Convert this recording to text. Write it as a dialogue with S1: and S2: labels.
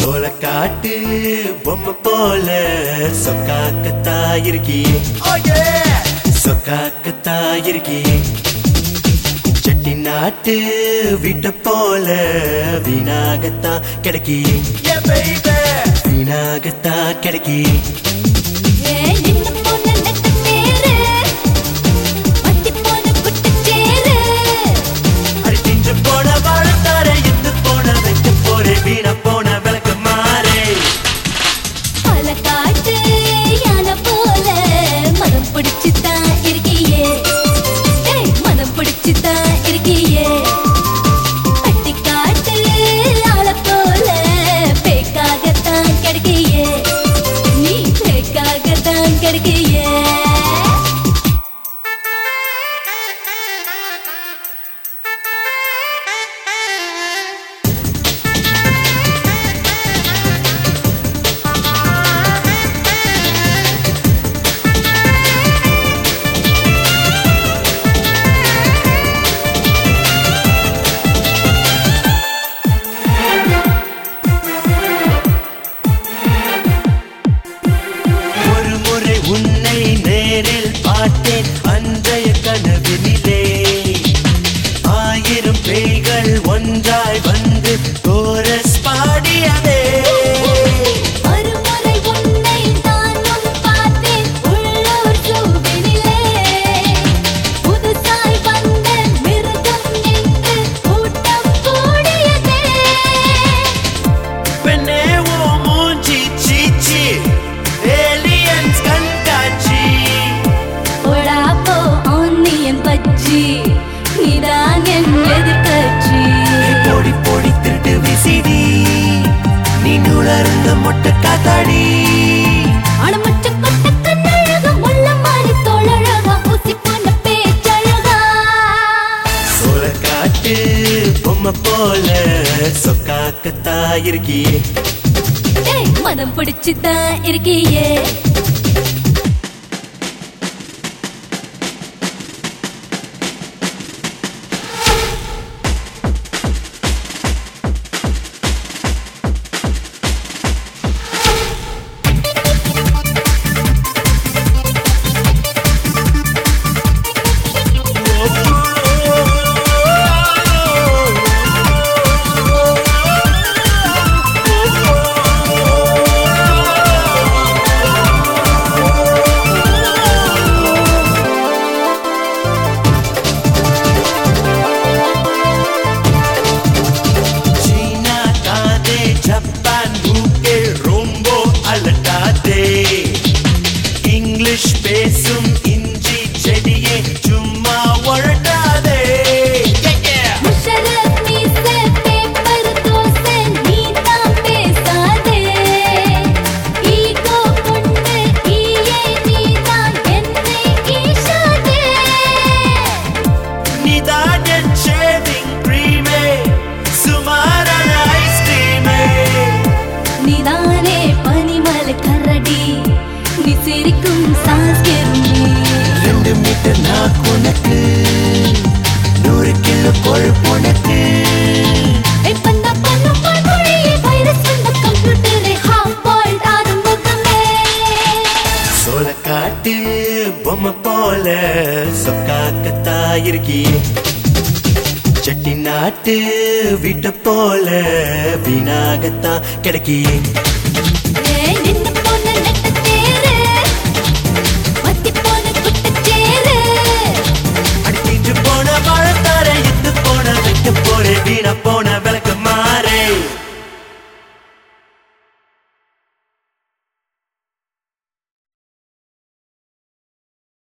S1: சோளக்காட்டு பொம்மை போல சொக்காக்கத்தா இருக்கியே சொக்காக்கத்தா இருக்கியே செட்டி நாட்டு வீட்ட போல வீணாகத்தான் கிடைக்கியே வீணாகத்தான் கிடைக்கியே
S2: ஏன் நின்னு போன நெட்ட பேரு வத்தி போன குட்டுச்சேரு
S1: அடி தின்று போன வாழத்தார இந்து போன வைத்து போரே வீண போன விளக்கு மாறே
S2: பல காட்டு யானை போல மனம் பிடிச்சுதான் இருக்கியே ஏய், மனம் பிடிச்சுதான் இருக்கியே பட்டி காட்டு ஆள போல பேக்காகத்தான் கிடைக்கியே நீ பேக்காகத்தான் கிடைக்கியே
S1: ஒரு முறை உன்னை நேரில் பார்த்தேன் அன்றைய கனவினிலே ஆயிரம் பேய்கள் ஒன்றாய் வந்து கோரஸ் பாடியதே
S2: மறுமுறை உன்னை நானும் பார்த்தேன் உள்ளூர் ஜூபினிலே புதுசாய் வந்த மிருகம் என்று கூட்டம் கூடியதே
S1: பெண்ணே ஓ மூஞ்சி சீச்சி ஏலியன்ஸ் கண்காட்சி
S2: போடா போ ஆன்னியன் பச்சி நீதான் என் எதிர்கட்சி
S1: பொடி பொடி திருட்டு விசிடி நீ நூலருந்த மொட்டை காத்தாடி
S2: அடமச்ச கொட்ட கண்ணழகா முள்ள மாறி தோழழகா ஊசி போன பேச்சழகா
S1: சோளக்காட்டு பொம்மை போல சொக்காக்கத்தா இருக்கியே
S2: ஏய், மனம் பிடிச்சுதான் இருக்கியே
S1: சீனா காதே ஜப்பான் ஊக்கே ரொம்ப அலட்டாதே இங்கிலீஷ் பேசும் இஞ்சி செடியே சும்மா ஒழட்டாதே
S2: முஷரத் மீசை, பேப்பர் தோசை, நீதான் பேசாதே. ஈகோ கொண்டு ஈயை நீதான் என்னை ஈசாதே.
S1: நீதான் என் ஷேவிங் க்ரீமே சுமாரான ஐஸ்கிரீமே
S2: நீதானே பனிமலை கரடி நீ சிரிக்கும் சாஸ்கிருமி
S1: ரெண்டு மீட்டர் நான் உனக்கு நூறு கிலோ கொழுப்பு உனக்கு
S2: எப்பந்தா பண்ணு பல்மொழியே வைரஸ் வந்த கம்ப்யூட்டரே ஹாஃப் பாயிண்ட் ஆரம்பமே
S1: சோளக்காட்டு பொம்மை போல சொக்காக்கத்தா இருக்கியே செட்டி நாட்டு வீட்டை போல வீணாகத்தான் கிடைக்கியே